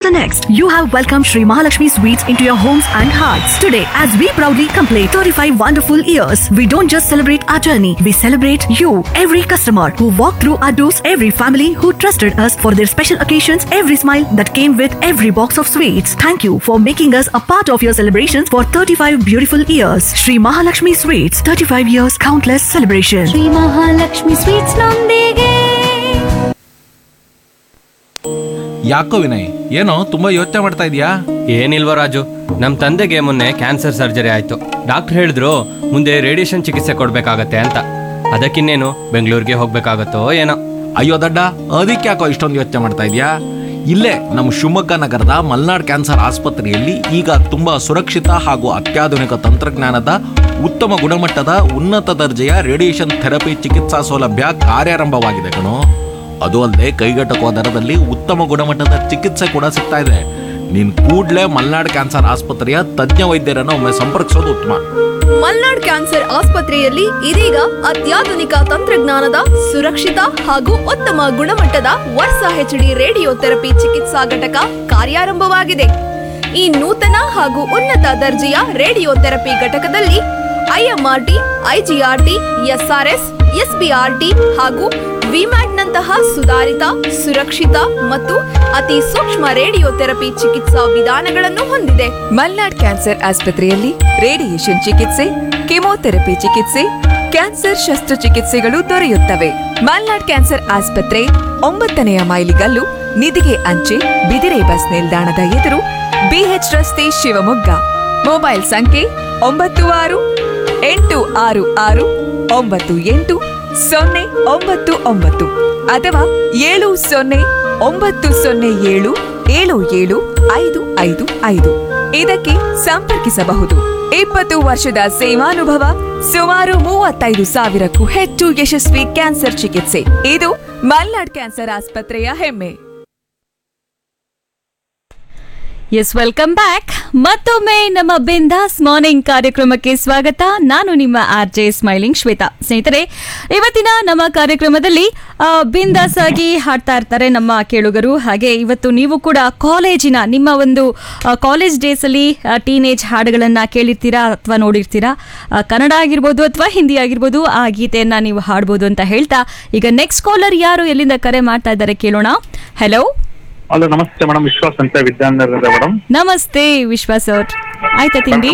the next. You have welcomed Sri Mahalakshmi Sweets into your homes and hearts. Today, as we proudly complete 35 wonderful years, we don't just celebrate our journey, we celebrate you, every customer who walked through our doors, every family who trusted us for their special occasions, every smile that came with every box of sweets. Thank you for making us a part of your celebrations for 35 beautiful years. Sri Mahalakshmi Sweets, 35 years, countless celebration. Shri Mahalakshmi sweets ನೊಂದಿಗೆ ಯಾಕೋ ವಿನಯ್ ಏನೋ ತುಂಬಾ ಯೋಚನೆ ಮಾಡ್ತಾ ಇದೀಯಾ ಏನಿಲ್ವ ರಾಜು ನಮ್ಮ ತಂದೆಗೆ ಮೊನ್ನೆ ಕ್ಯಾನ್ಸರ್ ಸರ್ಜರಿ ಆಯ್ತು ಡಾಕ್ಟರ್ ಹೇಳಿದ್ರು ಮುಂದೆ ರೇಡಿಯೇಷನ್ ಚಿಕಿತ್ಸೆ ಕೊಡ್ಬೇಕಾಗತ್ತೆ ಅಂತ ಅದಕ್ಕಿನ್ನೇನು ಬೆಂಗಳೂರಿಗೆ ಹೋಗ್ಬೇಕಾಗತ್ತೋ ಏನೋ ಅಯ್ಯೋ ದಡ್ಡ ಅದಕ್ಕೆ ಯಾಕೋ ಇಷ್ಟೊಂದು ಯೋಚನೆ ಮಾಡ್ತಾ ಇದೀಯಾ ಇಲ್ಲೇ ನಮ್ಮ ಶಿವಮೊಗ್ಗ ನಗರದ ಮಲ್ನಾಡ್ ಕ್ಯಾನ್ಸರ್ ಆಸ್ಪತ್ರೆಯಲ್ಲಿ ಈಗ ತುಂಬಾ ಸುರಕ್ಷಿತ ಹಾಗೂ ಅತ್ಯಾಧುನಿಕ ತಂತ್ರಜ್ಞಾನದ ಉತ್ತಮ ಗುಣಮಟ್ಟದ ಉನ್ನತ ದರ್ಜೆಯ ರೇಡಿಯೇಷನ್ ಥೆರಪಿ ಚಿಕಿತ್ಸಾ ಸೌಲಭ್ಯ ಕಾರ್ಯಾರಂಭವಾಗಿದೆ ಕಣೋ ಅದು ಅಲ್ಲದೆ ಕೈಗೆಟಕುವ ದರದಲ್ಲಿ ಉತ್ತಮ ಗುಣಮಟ್ಟದ ಚಿಕಿತ್ಸೆ ಕೂಡ ಸಿಗ್ತಾ ಇದೆ ನೀನ್ ಕೂಡ್ಲೇ ಮಲ್ನಾಡ್ ಕ್ಯಾನ್ಸರ್ ಆಸ್ಪತ್ರೆಯ ತಜ್ಞ ವೈದ್ಯರನ್ನು ಒಮ್ಮೆ ಸಂಪರ್ಕಿಸೋದು ಉತ್ತಮ ಮಲ್ನಾಡ್ ಕ್ಯಾನ್ಸರ್ ಆಸ್ಪತ್ರೆಯಲ್ಲಿ ಇದೀಗ ಅತ್ಯಾಧುನಿಕ ತಂತ್ರಜ್ಞಾನದ ಸುರಕ್ಷಿತ ಹಾಗೂ ಉತ್ತಮ ಗುಣಮಟ್ಟದ ವರ್ಸ ಹೆಚ್ಡಿ ರೇಡಿಯೋ ಥೆರಪಿ ಚಿಕಿತ್ಸಾ ಘಟಕ ಕಾರ್ಯಾರಂಭವಾಗಿದೆ ಈ ನೂತನ ಹಾಗೂ ಉನ್ನತ ದರ್ಜೆಯ ರೇಡಿಯೋ ಥೆರಪಿ ಘಟಕದಲ್ಲಿ ಐಎಂಆರ್ಟಿ ಐಜಿಆರ್ಟಿ ಎಸ್ಆರ್ಎಸ್ ಎಸ್ಬಿಆರ್ಟಿ ಹಾಗೂ ವಿಮ್ಯಾಟ್ನಂತಹ ಸುಧಾರಿತ ಸುರಕ್ಷಿತ ಮತ್ತು ಅತಿ ಸೂಕ್ಷ್ಮ ರೇಡಿಯೋ ಥೆರಪಿ ಚಿಕಿತ್ಸಾ ವಿಧಾನಗಳನ್ನು ಹೊಂದಿದೆ ಮಲ್ನಾಡ್ ಕ್ಯಾನ್ಸರ್ ಆಸ್ಪತ್ರೆಯಲ್ಲಿ ರೇಡಿಯೇಷನ್ ಚಿಕಿತ್ಸೆ ಕೆಮೊಥೆರಪಿ ಚಿಕಿತ್ಸೆ ಕ್ಯಾನ್ಸರ್ ಶಸ್ತ್ರಚಿಕಿತ್ಸೆಗಳು ದೊರೆಯುತ್ತವೆ ಮಲ್ನಾಡ್ ಕ್ಯಾನ್ಸರ್ ಆಸ್ಪತ್ರೆ ಒಂಬತ್ತನೆಯ ಮೈಲಿಗಲ್ಲು ನಿಧಿಗೆ ಅಂಚೆ ಬಿದಿರೆ ಬಸ್ ನಿಲ್ದಾಣದ ಎದುರು ಬಿಎಚ್ ರಸ್ತೆ ಶಿವಮೊಗ್ಗ ಮೊಬೈಲ್ ಸಂಖ್ಯೆ ಒಂಬತ್ತು ಆರು ಎಂಟು ಆರು ಆರು ಒಂಬತ್ತು ಎಂಟು ಸೊನ್ನೆ ಒಂಬತ್ತು ಒಂಬತ್ತು ಅಥವಾ ಏಳು ಸೊನ್ನೆ ಒಂಬತ್ತು ಸೊನ್ನೆ ಏಳು ಏಳು ಏಳು ಐದು ಐದು ಐದು ಇದಕ್ಕೆ ಸಂಪರ್ಕಿಸಬಹುದು ಇಪ್ಪತ್ತು ವರ್ಷದ ಸೇವಾನುಭವ ಸುಮಾರು ಮೂವತ್ತೈದು ಸಾವಿರಕ್ಕೂ ಹೆಚ್ಚು ಯಶಸ್ವಿ ಕ್ಯಾನ್ಸರ್ ಚಿಕಿತ್ಸೆ ಇದು ಮಲ್ನಾಡ್ ಕ್ಯಾನ್ಸರ್ ಆಸ್ಪತ್ರೆಯ ಹೆಮ್ಮೆ ಎಸ್ ವೆಲ್ಕಮ್ ಬ್ಯಾಕ್ ಮತ್ತೊಮ್ಮೆ ನಮ್ಮ ಬಿಂದಾಸ್ ಮಾರ್ನಿಂಗ್ ಕಾರ್ಯಕ್ರಮಕ್ಕೆ ಸ್ವಾಗತ ನಾನು ನಿಮ್ಮ ಆರ್ ಜೆ ಸ್ಮೈಲಿಂಗ್ ಶ್ವೇತಾ ಸ್ನೇಹಿತರೆ ಇವತ್ತಿನ ನಮ್ಮ ಕಾರ್ಯಕ್ರಮದಲ್ಲಿ ಆ, ಬಿಂದಾಸ್ ಆಗಿ ಹಾಡ್ತಾ ಇರ್ತಾರೆ ನಮ್ಮ ಕೇಳುಗರು ಹಾಗೆ ಇವತ್ತು ನೀವು ಕೂಡ ಕಾಲೇಜಿನ ನಿಮ್ಮ ಒಂದು ಆ, ಕಾಲೇಜ್ ಡೇಸ್ ಅಲ್ಲಿ ಟೀನೇಜ್ ಹಾಡುಗಳನ್ನ ಕೇಳಿರ್ತೀರಾ ಅಥವಾ ನೋಡಿರ್ತೀರಾ ಆ, ಕನ್ನಡ ಆಗಿರ್ಬೋದು ಅಥವಾ ಹಿಂದಿ ಆಗಿರ್ಬೋದು ಆ ಗೀತೆಯನ್ನ ನೀವು ಹಾಡ್ಬೋದು ಅಂತ ಹೇಳ್ತಾ ಈಗ ನೆಕ್ಸ್ಟ್ ಕಾಲರ್ ಯಾರು ಎಲ್ಲಿಂದ ಕರೆ ಮಾಡ್ತಾ ಇದ್ದಾರೆ ಕೇಳೋಣ ಹಲೋ ಹಲೋ ನಮಸ್ತೆ ಮೇಡಮ್ ವಿಶ್ವಾಸ್ ಅಂತ ವಿದ್ಯಾನಗರದ ಮೇಡಮ್ ನಮಸ್ತೆ ವಿಶ್ವಾಸ್ ಅವ್ರ ಆಯ್ತಾ ತಿಂಡಿ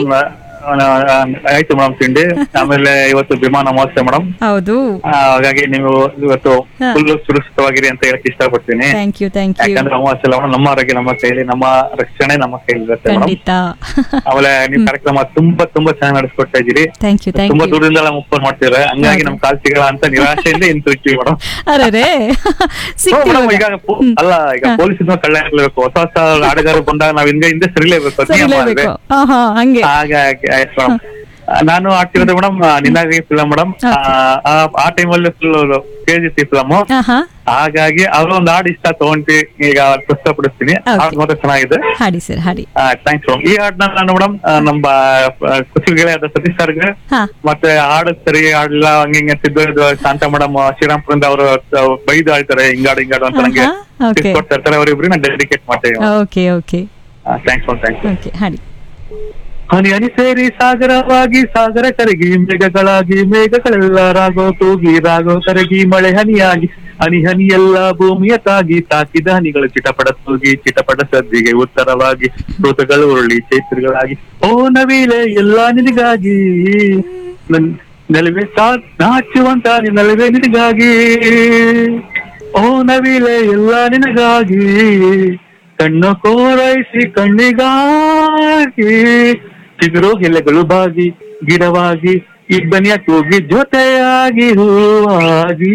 ಆಯ್ತು ಮೇಡಮ್ ತಿಂಡಿ ಆಮೇಲೆ ಇವತ್ತು ವಿಮಾನ ಮಹೋತ್ಸವ ಮೇಡಮ್ ಹೌದು ಹಾಗಾಗಿ ನೀವು ಇವತ್ತು ಹಾ. ಫುಲ್ ಸುರಕ್ಷಿತವಾಗಿರಿ ಅಂತ ಹೇಳಕ್ ಇಷ್ಟಪಡ್ತೀನಿ ಥ್ಯಾಂಕ್ ಯು ಥ್ಯಾಂಕ್ ಯು ಯಾಕಂದ್ರೆ ಅಮಾವಾಸ್ಯೆ ಅಲ್ಲ madam, ನಮ್ಮ ಆರೋಗ್ಯ ನಮ್ಮ ಕೈಲಿ ನಮ್ಮ ರಕ್ಷಣೆ ನಮ್ಮ ಕೈಲಿ ಇರುತ್ತೆ ಮೇಡಮ್ ಖಂಡಿತ ಆಮೇಲೆ ನಿಮ್ ಕಾರ್ಯಕ್ರಮ ತುಂಬಾ ತುಂಬಾ ಚೆನ್ನಾಗಿ ನಡೆಸ್ಕೊಡ್ತಾ ಇದ್ದೀರಿ ಥ್ಯಾಂಕ್ ಯು ಥ್ಯಾಂಕ್ ತುಂಬಾ ಯು ದೂರದಿಂದ ನಮ್ಮ ಫೋನ್ ಮಾಡ್ತಿದ್ರೆ ಹಂಗಾಗಿ ನಮ್ ಕಾಲ್ ಸಿಗಲ್ಲ ಅಂತ ನಿರಾಶೆಯಿಂದ ಹಿಂತಿರ್ತೀವಿ ಮೇಡಮ್ ಅರೆ ಮೇಡಮ್ ಈಗ ಸಿಗ್ತೀವಿ ಪೊ- ಅಲ್ಲ ಈಗ ಹಾ. ಪೊಲೀಸ್ ಕಳ್ಳ ಇರ್ಲೇಬೇಕು ಹೊಸ ಹೊಸ ಆಟಗಾರರು ಬಂದಾಗ ನಾವ್ ಹಿಂದೆ ಹಿಂದೆ ಸರಿಲೇಬೇಕು ಅದ್ ನಿಯಮ ಅಲ್ವೇ? ಸರಿಲೇಬೇಕು ಹಾ ಹಾ ಹಂಗೆ ಹಾಗಾಗಿ ಆಯ್ತು ಮೇಡಮ್ ನಾನು ಆಡ್ತಿರೋದು ಮೇಡಮ್ ನಿನ್ನಾಗಿ ಫಿಲಂ ಮೇಡಮ್ ಆ ಟೈಮಲ್ಲಿ ಫುಲ್ ಕ್ರೇಜ್ ಇತ್ತು ಫಿಲಮ್ ಹಾ ಹಾ ಹಾಗಾಗಿ ಅವ್ರೊಂದು ಹಾಡು ಇಷ್ಟ ತಗೊಂಡು ಈಗ ಪ್ರಸ್ತುತಪಡಿಸ್ತೀನಿ Okay. ಹಾಡು ಮಾತ್ರ ಚೆನ್ನಾಗಿದೆ ಹಾಡಿ ಸರ್ ಹಾಡಿ ಥ್ಯಾಂಕ್ಸ್ ಮೇಡಮ್ ಈ ಹಾಡನ್ನ ನಾನು ಮೇಡಮ್ ನಮ್ಮ ಕುಸಿ ಗೆಳೆಯಾದ ಸತೀಶ್ ಸರ್ಗೆ ಹಾ ಮತ್ತೆ ಹಾಡು ಸರಿ ಹಾಡಿಲ್ಲ ಹಂಗೆ ಹಿಂಗೆ ಸಿದ್ದು ಇದು ಶಾಂತ ಮೇಡಮ್ ಶ್ರೀರಾಮ್ಪುರಿಂದ ಅವರು ಬೈದು ಆಡ್ತಾರೆ ಹಿಂಗಾಡು ಹಿಂಗಾಡು ಅಂತ ನಂಗೆ ಆಹಾ, okay. tips ಕೊಡ್ತಾ ಇರ್ತಾರೆ ಅವರಿಬ್ರು ಡೆಡಿಕೇಟ್ ಮಾಡ್ತೇವೆ okay okay thanks madam thanks okay ಹಾಡಿ ಹನಿ ಹನಿ ಸೇರಿ ಸಾಗರವಾಗಿ ಸಾಗರ ಕರಗಿ ಮೇಘಗಳಾಗಿ ಮೇಘಗಳೆಲ್ಲ ರಾಗೋ ತೂಗಿ ರಾಗೋ ಕರಗಿ ಮಳೆ ಹನಿಯಾಗಿ ಹನಿ ಹನಿ ಎಲ್ಲ ಭೂಮಿಯ ತಾಗಿ ತಾಕಿದ ಹನಿಗಳು ಚಿಟಪಟ ತೂಗಿ ಚಿಟಪಟ ಸದ್ದಿಗೆ ಉತ್ತರವಾಗಿ ಋತುಗಳು ಉರುಳಿ ಚೈತ್ರಗಳಾಗಿ ಓ ನವಿಲೆ ಎಲ್ಲ ನಿನಗಾಗಿ ನನ್ ನೆಲುವೆ ಸಾ ನಾಚುವಂತ ನೆಲುವೆ ನಿನಗಾಗಿ ಓ ನವಿಲೆ ಎಲ್ಲ ನಿನಗಾಗಿ ಕಣ್ಣು ಕೋರೈಸಿ ಕಣ್ಣಿಗಾಗಿ ಚಿಗುರು ಎಲೆಗಳು ಬಾಗಿ ಗಿಡವಾಗಿ ಇಬ್ಬನಿಯ ಕೂಗಿ ಜೊತೆಯಾಗಿ ಹೂವಾಗಿ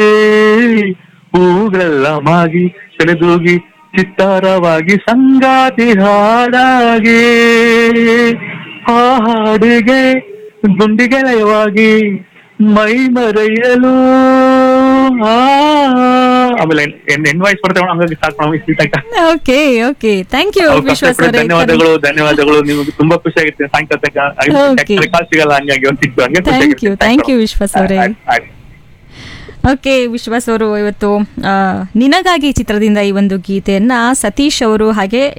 ಹೂಗಳೆಲ್ಲ ಮಾಗಿ ಸೆಳೆದೂಗಿ ಚಿತ್ತಾರವಾಗಿ ಸಂಗಾತಿ ಹಾಡಾಗಿ ಆ ಹಾಡಿಗೆ ಗುಂಡಿಗೆಳೆಯವಾಗಿ ಮೈ ಮರೆಯಲು ಆ ಆಮೇಲೆ ಹೆಣ್ ವಾಯ್ಸ್ ಬರ್ತೇವೆ ಹಂಗಾಗಿ ಸಾಕು ನಮಗೆ ಸ್ವೀಟ್ ಆಯ್ತಾ ಓಕೆ ಓಕೆ ಥ್ಯಾಂಕ್ ಯು ಅವಕಾಶ ವಿಶ್ವಾಸ್ ಕೊಡಿ. ಅವರೇ ಧನ್ಯವಾದಗಳು ಧನ್ಯವಾದಗಳು ನಿಮಗೆ ತುಂಬಾ ಖುಷಿ ಆಗುತ್ತೆ ಸಾಯಂಕಾಲ ತನಕ Okay. ಕಾಲ್ ಸಿಗಲ್ಲ ಹಂಗಾಗಿ ಒಂದು ಸಿಕ್ತು ಹಂಗೆ ಖುಷಿ ಥ್ಯಾಂಕ್ ಆಗುತ್ತೆ. ಯು ಥ್ಯಾಂಕ್ ಯು ವಿಶ್ವಾಸ್ ಅವರೇ ಆಯ್ತು, ಆಯ್ತು. ಓಕೆ ವಿಶ್ವಾಸ್ ಅವರು ಇವತ್ತು ಆ, ನಿನಗಾಗಿ ಚಿತ್ರದಿಂದ ಈ ಒಂದು ಗೀತೆಯನ್ನ ಸತೀಶ್ ಅವರು ಹಾಗೆ